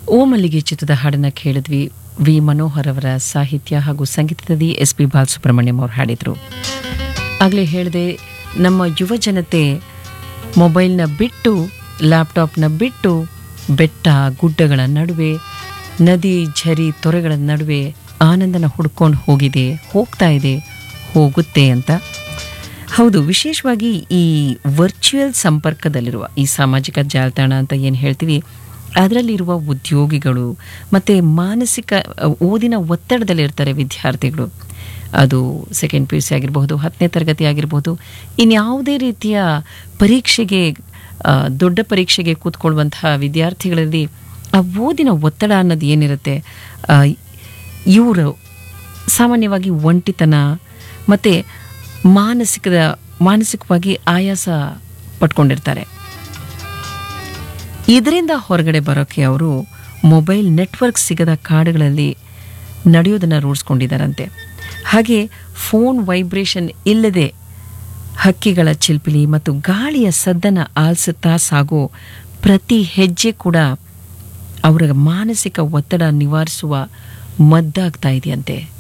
ಓ ಮಲ್ಲಿಗೆ ಚಿತ್ರದ ಹಾಡನ್ನ ಕೇಳಿದ್ವಿ ವಿ ಮನೋಹರ್ ಅವರ ಸಾಹಿತ್ಯ ಹಾಗೂ ಸಂಗೀತದಲ್ಲಿ ಎಸ್ ಪಿ ಬಾಲಸುಬ್ರಹ್ಮಣ್ಯಂ ಅವರು ಹಾಡಿದರು ಆಗಲೇ ಹೇಳಿದೆ ನಮ್ಮ ಯುವ ಜನತೆ ಮೊಬೈಲ್ನ ಬಿಟ್ಟು ಲ್ಯಾಪ್ಟಾಪ್ನ ಬಿಟ್ಟು ಬೆಟ್ಟ ಗುಡ್ಡಗಳ ನಡುವೆ ನದಿ ಝರಿ ತೊರೆಗಳ ನಡುವೆ ಆನಂದನ ಹುಡ್ಕೊಂಡು ಹೋಗಿದೆ ಹೋಗ್ತಾ ಇದೆ ಹೋಗುತ್ತೆ ಅಂತ ಹೌದು ವಿಶೇಷವಾಗಿ ಈ ವರ್ಚುವಲ್ ಸಂಪರ್ಕದಲ್ಲಿರುವ ಈ ಸಾಮಾಜಿಕ ಜಾಲತಾಣ ಅಂತ ಏನು ಹೇಳ್ತೀವಿ ಅದರಲ್ಲಿರುವ ಉದ್ಯೋಗಿಗಳು ಮತ್ತು ಮಾನಸಿಕ ಅ, ಓದಿನ ಒತ್ತಡದಲ್ಲಿರ್ತಾರೆ ವಿದ್ಯಾರ್ಥಿಗಳು ಅದು ಸೆಕೆಂಡ್ ಪಿ ಯು ಸಿ ಆಗಿರಬಹುದು ಹತ್ತನೇ ತರಗತಿ ಆಗಿರ್ಬೋದು ಇನ್ಯಾವುದೇ ರೀತಿಯ ಪರೀಕ್ಷೆಗೆ ಆ, ದೊಡ್ಡ ಪರೀಕ್ಷೆಗೆ ಕೂತ್ಕೊಳ್ಳುವಂತಹ ವಿದ್ಯಾರ್ಥಿಗಳಲ್ಲಿ ಆ ಓದಿನ ಒತ್ತಡ ಅನ್ನೋದು ಏನಿರುತ್ತೆ ಇವರು ಸಾಮಾನ್ಯವಾಗಿ ಒಂಟಿತನ ಮತ್ತು ಮಾನಸಿಕದ ಮಾನಸಿಕವಾಗಿ ಆಯಾಸ ಪಟ್ಕೊಂಡಿರ್ತಾರೆ ಇದರಿಂದ ಹೊರಗಡೆ ಬರೋಕ್ಕೆ ಅವರು ಮೊಬೈಲ್ ನೆಟ್ವರ್ಕ್ ಸಿಗದ ಕಾಡುಗಳಲ್ಲಿ ನಡೆಯೋದನ್ನು ರೂಢಿಸ್ಕೊಂಡಿದ್ದಾರಂತೆ ಹಾಗೆ ಫೋನ್ ವೈಬ್ರೇಷನ್ ಇಲ್ಲದೆ ಹಕ್ಕಿಗಳ ಚಿಲ್ಪಿಲಿ ಮತ್ತು ಗಾಳಿಯ ಸದ್ದನ್ನು ಆಲಿಸುತ್ತಾ ಸಾಗೋ ಪ್ರತಿ ಹೆಜ್ಜೆ ಕೂಡ ಅವರ ಮಾನಸಿಕ ಒತ್ತಡ ನಿವಾರಿಸುವ ಮದ್ದಾಗ್ತಾ ಇದೆಯಂತೆ